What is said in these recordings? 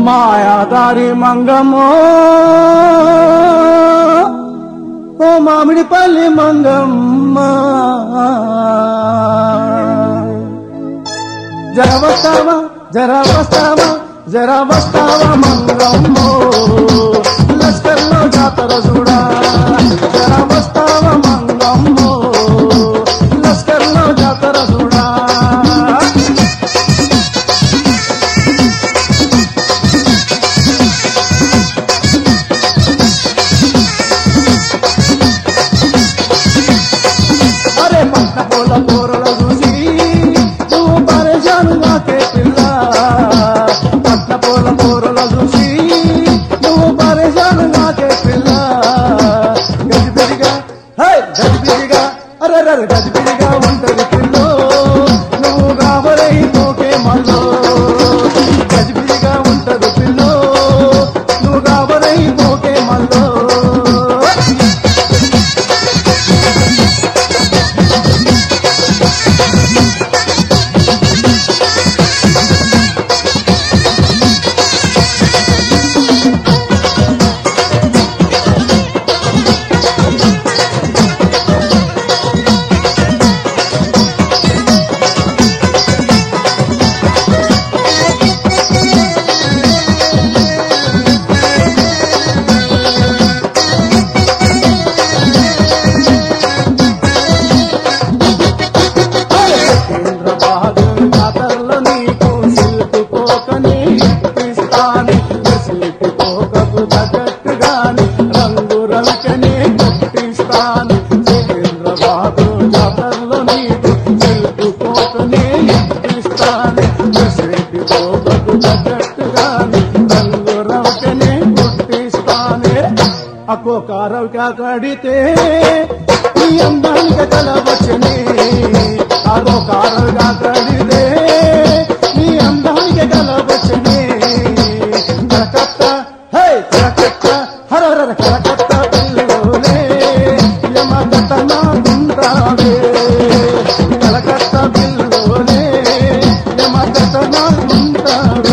మాయాదారి మంగమ్మో ఓ మామిడిపల్లి మంగమ్మ జర వస్తావా జర వస్తావా జర వస్తావా మంగమ్మో లస్కర్లో జాతర చూడా జర వస్తావా మంగమ్మో లస్కర్లో జాతర చూడా అరే పట్ట పూల కూరల చూసి నువ్వు పరేషాను నాకే పిల్ల పట్ట పూల కూరల చూసి నువ్వు పరేషాను నాకే పిల్ల గజిబిడిగా హే గజిబిడిగా అరే రే గజిబిడిగా ఉంటది పిల్లో నువ్వు కాబరై పోకే మల్లో గజిబిడిగా ఉంటది పిల్లో నువ్వు కాబరై పోకే మల్లో చంద్రబాబు జాతరలో నీకు సిల్కు పోకని ఇప్పిస్తాను సిల్కు పోకకు తగ్గట్టుగాని రంగు రవికని పుట్టిస్తాను చంద్రబాబు జాతరలో నీకు సిల్కు పోకని ఇప్పిస్తాను సిల్కు పోకకు తగ్గట్టుగాని రంగు రవికని పుట్టిస్తాను అక్కో కారవిక కడితే ఈ అందానికి కలవచ్చని అదో కారవిగా కడితే ఈ అందానికి కలవచ్చని కలకత్త హే కలకత్త హరహర కలకత్త పిల్లలే యమకట్ట నా గుండ్రావే కలకత్త పిల్లలే యమకట్ట నా గుండ్రావే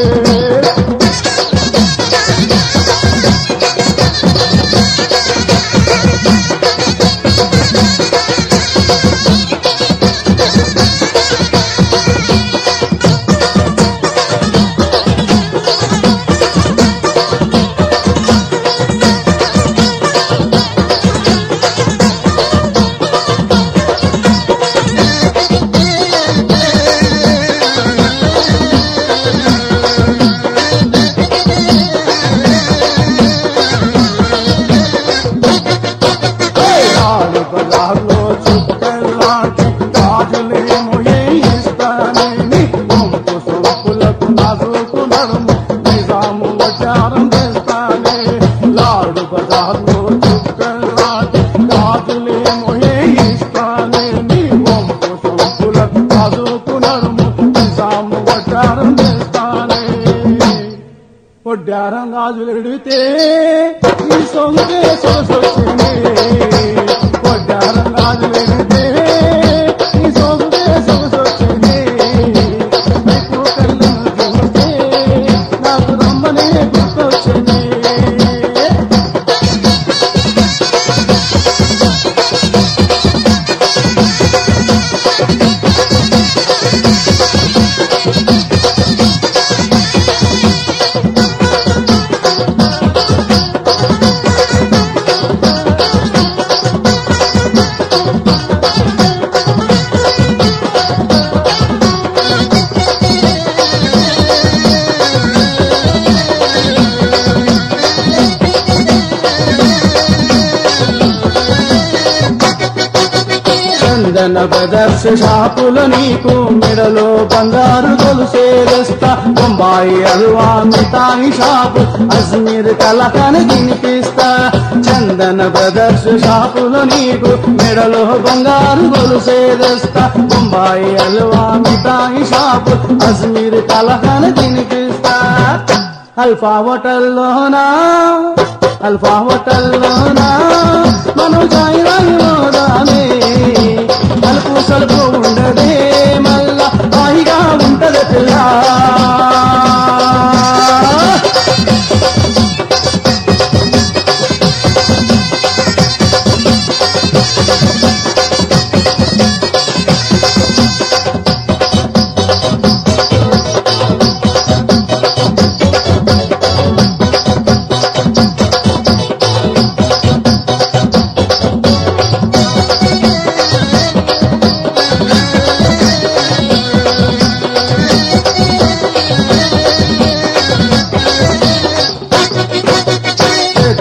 ఆలు బజార్లో చుట్టలాంటి గాజులేమో ఇస్తానని వంపు సొంపులకు నాజుకు నడుము నిజాము వచారం చేస్తానే లాడు బజార్లో చుట్టలాంటి గాజులేమో ఇస్తానని వంపు సొంపులకు నాజుకు నడుము నిజాము వచారం చేస్తానే ఒడ్డారం గాజులు ఎడితే ఈ సొంగే సొసొచ్చింది ఒడ్డారం గాజులు ఎడితే ఈ సొంగే సొసొచ్చింది నీకు కళ్ళు చూస్తే నాకు రమ్మనే గుర్తొచ్చింది చందన బ్రదర్స్ షాపుల నీకు మెడలో బంగారు గొలుసేదస్తా బొంబాయి అల్వా మిఠాయి షాపు అజ్మీర్ కలకని తినిపిస్తా చందన బ్రదర్స్ షాపుల నీకు మెడలో బంగారు గొలుసేదస్తా బొంబాయి అల్వా మిఠాయి షాపు అజ్మీర్ కలకని తినిపిస్తా అల్ఫా హోటల్లోనా అల్ఫా హోటల్లోనా మనం జాయి రాయిలోదానే అలుపు సలుపు ఉండదే మళ్ళా హాయిగా ఉంటది పిల్ల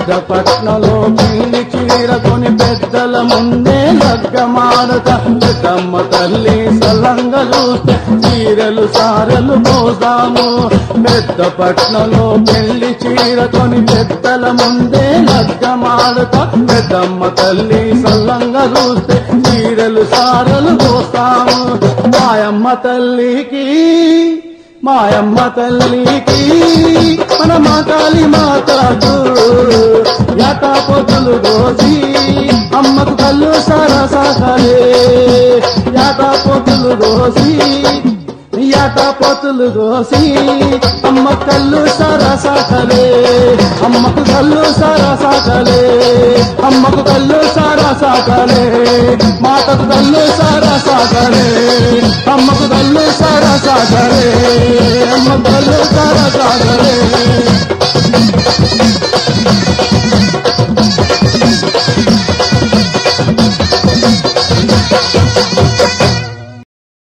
పెద్ద పట్నంలో పెళ్లి చీరకొని పెద్దల ముందే లగ్గమాడత పెద్దమ్మ తల్లి సల్లంగా చూస్తే చీరలు సారలు పోసాము పెద్ద పట్నంలో పెళ్లి చీరకొని పెద్దల ముందే లగ్గమాడత పెద్దమ్మ తల్లి సల్లంగా చూస్తే చీరలు సారలు పోస్తాము మాయమ్మ తల్లికి మాయమ్మ తల్లికి మన మాతాలి మాతాకు యాతా పొద్దులు దోసి అమ్మకు కళ్ళు సరసలే యాతా పొద్దులు దోసి యాత పోతులు దోసి అమ్మ కళ్ళు సరసలే అమ్మకు కళ్ళు సరసలే అమ్మకు కళ్ళు సరసలే మాతకు కళ్ళు సరసలే అమ్మకు కళ్ళు సరసలే అమ్మ కళ్ళు సరసలే